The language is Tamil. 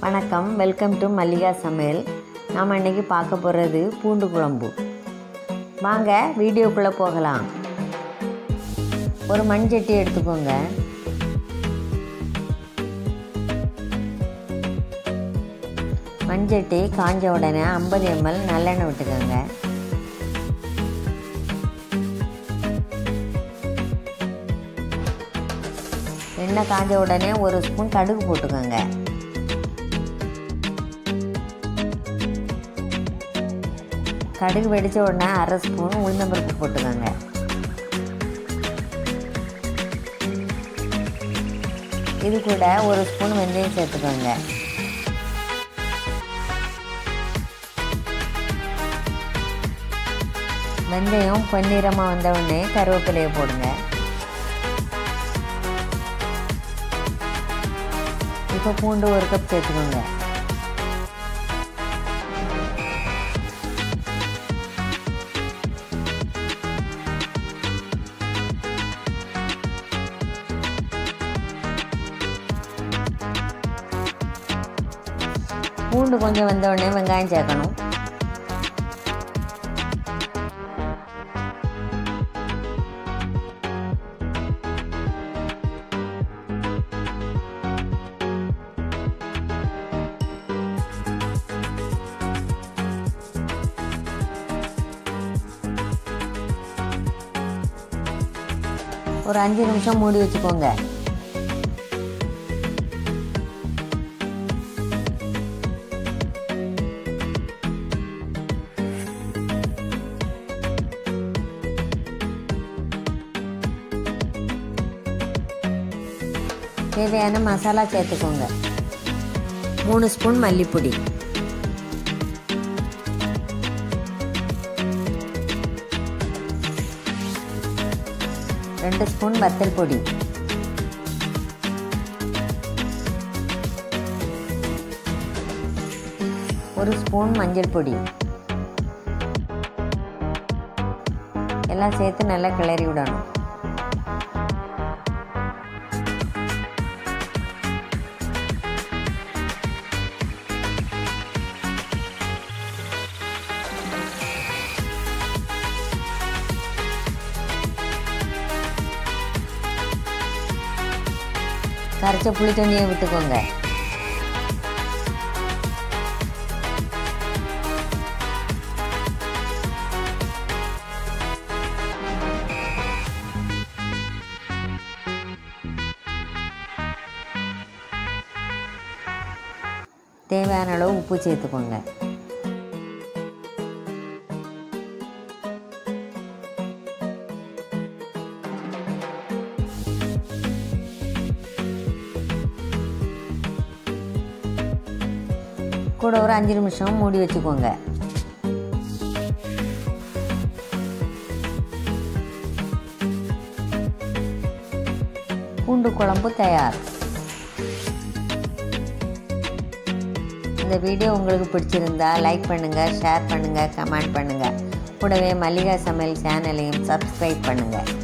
வணக்கம் வெல்கம் டு மல்லிகா சமையல் நாம் இன்றைக்கி பார்க்க போகிறது பூண்டு குழம்பு வாங்க வீடியோக்குள்ளே போகலாம் ஒரு மண் சட்டி எடுத்துக்கோங்க மண் சட்டி காஞ்ச உடனே ஐம்பது எம்எல் நல்லெண்ணெய் விட்டுக்கோங்க எண்ணெய் காஞ்ச உடனே ஒரு ஸ்பூன் கடுகு போட்டுக்கோங்க கடுகு வெடித்த உடனே அரை ஸ்பூன் உளுந்தம்பருப்பு போட்டுக்கோங்க இது கூட ஒரு ஸ்பூன் வெந்தயம் சேர்த்துக்கோங்க வெந்தயம் பொன்னிறமாக வந்த உடனே கருவேப்பிலையை போடுங்க இப்போ பூண்டு ஒரு கப் சேர்த்துக்கோங்க பூண்டு கொஞ்சம் வெந்த உடனே வெங்காயம் சேர்க்கணும் ஒரு அஞ்சு நிமிஷம் மூடி வச்சுக்கோங்க தேவையான மசாலா சேர்த்துக்கோங்க மூணு ஸ்பூன் மல்லிப்பொடி ரெண்டு ஸ்பூன் வத்தல் பொடி ஒரு ஸ்பூன் மஞ்சள் பொடி எல்லாம் சேர்த்து நல்லா கிளறி விடணும் கரைச்ச புளி தண்ணியை விட்டுக்கோங்க தேவையான அளவு உப்பு சேர்த்துக்கோங்க கூட ஒரு அஞ்சு நிமிஷம் மூடி வச்சுக்கோங்க பூண்டு குழம்பு தயார் இந்த வீடியோ உங்களுக்கு பிடிச்சிருந்தா லைக் பண்ணுங்கள் ஷேர் பண்ணுங்கள் கமெண்ட் பண்ணுங்கள் கூடவே மல்லிகா சமையல் சேனலையும் சப்ஸ்கிரைப் பண்ணுங்கள்